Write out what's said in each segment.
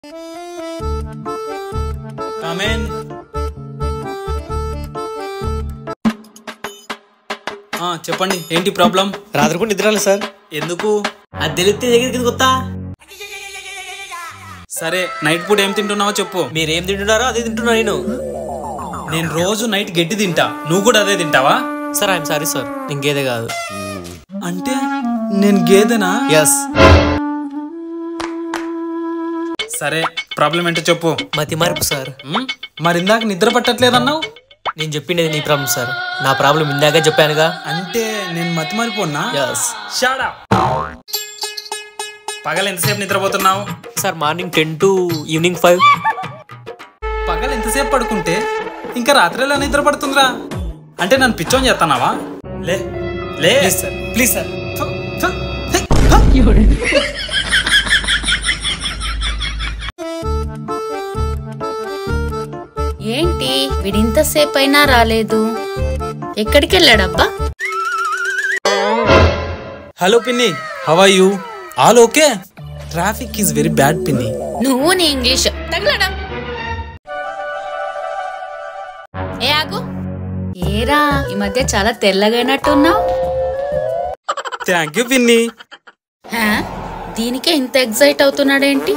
Come in చెప్పండి ఏంటి problem రాత్రిపూట నిద్రాలి సార్ ఎందుకు అది తెలిస్తే దగ్గరికి కొత్త సరే నైట్ పూట ఏం తింటున్నావో చెప్పు మీరేం తింటున్నారో అదే తింటున్నా నేను నేను రోజు నైట్ గడ్డి తింటా నువ్వు కూడా అదే తింటావా సార్ ఐఎమ్ సారీ సార్ ఇంకేదే కాదు అంటే నేను గేదెనా ఎస్ సరే ప్రాబ్లం ఏంటో చెప్పు మతి మార్పు సార్ మ్? మరి ఇందాక నిద్ర పట్టట్లేదన్నావు నేను చెప్పిండేది నీ ప్రాబ్లం సార్ నా ప్రాబ్లం ఇందాక చెప్పానుగా అంటే నేను మతి మరిపోన్నా ఎస్ షాడా పగలు ఎంతసేపు నిద్రపోతున్నావు sir morning ten to evening five పగలు ఎంతసేపు పడుకుంటే ఇంకా రాత్రి ఎలా నిద్ర పడుతుందిరా అంటే నన్ను పిచ్చోని చేస్తున్నావా లే లే సార్ ప్లీజ్ సార్ ఏంటి వీడింతసేపు అయినా రాలేదు ఎక్కడికి వెళ్ళాడబ్బా హలో పిన్ని how are you all okay traffic is very bad పిన్ని నువ్వు నీ ఇంగ్లీష్ తగలడా ఏ ఆగు ఏరా ఈ మధ్య చాలా తెల్లగైనట్టున్నావు థ్యాంక్ యూ పిన్ని హా? దీనికే ఇంత ఎగ్జైట్ అవుతున్నాడేంటి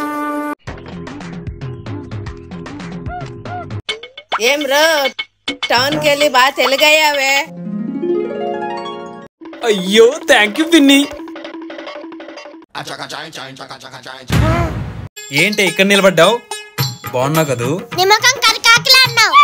ఏం రో టౌన్ కి వెళ్ళి బాగా తెలుగయ్యావే అయ్యో థ్యాంక్ యూ పిన్ని ఏంటి ఇక్కడ నిలబడ్డావు బాగున్నావు కదూ నిమ్మకం కరికాకిలా అన్నావు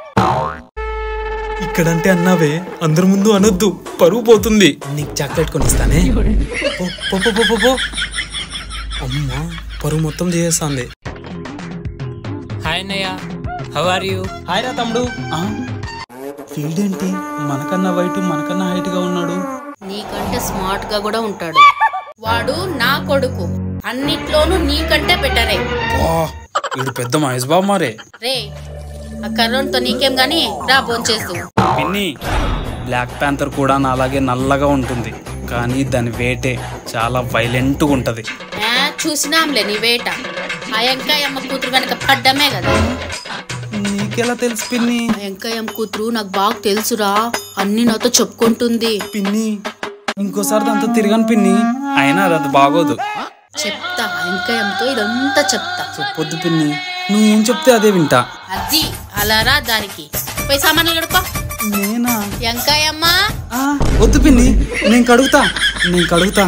ఇక్కడంటే అన్నావే అందరి ముందు అనొద్దు పరువు పోతుంది నీకు చాక్లెట్ కొనిస్తానే పో, పో, పో, పో, పో, పో. అమ్మా పరువు మొత్తం చేసేస్తుంది హాయ్ అన్నయ్య హౌ ఆర్ యూ హాయ్ రా తమ్ముడు ఆ, ఫీల్డ్ ఏంటి మనకన్నా వైట్ మనకన్నా హైట్ గా ఉన్నాడు నీకంటే స్మార్ట్ గా కూడా ఉంటాడు వాడు నా కొడుకు అన్నిట్లోనూ నీకంటే బెటరే వా, వీడు పెద్ద మహేష్ బాబు మారే రే ఆ కర్రోన్తో నీకేం గాని రా భోంచేస్తూ పిన్ని బ్లాక్ ప్యాంథర్ కూడా నాలాగే నల్లగా ఉంటుంది కానీ దాని వేటే చాలా వైలెంట్గా ఉంటది ఆ, చూసినాంలే నీ వేట ఆ వెంకాయమ్మ కూతురు వెనక పడ్డమే కదా నీకెలా తెలుసు పిన్ని ఆ వెంకాయమ్మ కూతురు నాకు బాగా తెలుసురా అన్ని నాతో చెప్పుకుంటుంది పిన్ని ఇంకోసారి దాంతో తిరగను పిన్ని అయినా అది బాగోదు చెప్తా ఆ వెంకాయమ్మతో ఇదంతా చెప్తా చెప్పొద్దు పిన్ని నువ్వు ఏం చెప్తే అదే వింటా అది అలారా దానికి పోయి సామాన్లు గడుపా నేనా వెంకాయమ్మ ఆ, వద్దు పిన్ని నేను కడుగుతా నేను కడుగుతా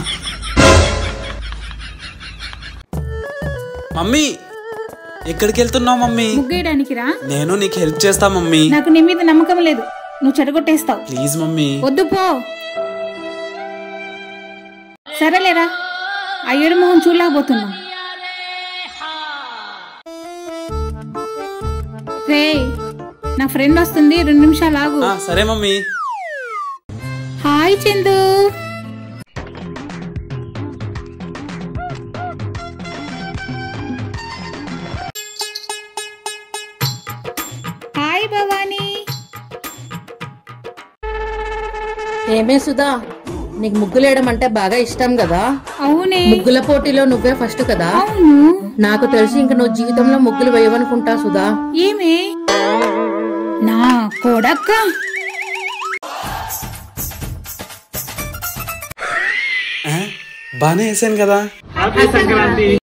మమ్మీ ఎక్కడికి వెళ్తున్నావు మమ్మీ ముగ్గేయడానికి రా నేను నీకు హెల్ప్ చేస్తా మమ్మీ నాకు నీ మీద నమ్మకం లేదు నువ్వు చెడగొట్టేస్తావు ప్లీజ్ మమ్మీ వద్దు పో సరేలేరా అయ్యడు మొహం చూడలేకపోతున్నావు రే నా ఫ్రెండ్ వస్తుంది రెండు నిమిషాలు ఆగు ఆ, సరే mummy hi Chandu hi Bhavani ఏమే సుధా నీకు ముగ్గులేయడం అంటే బాగా ఇష్టం కదా అవునే ముగ్గుల పోటీలో నువ్వే ఫస్ట్ కదా అవును నాకు తెలిసి ఇంక నువ్వు జీవితంలో ముగ్గులు వేయవనుకుంటా సుధా ఏమే నా కొడక్క బాగానే వేసాను కదా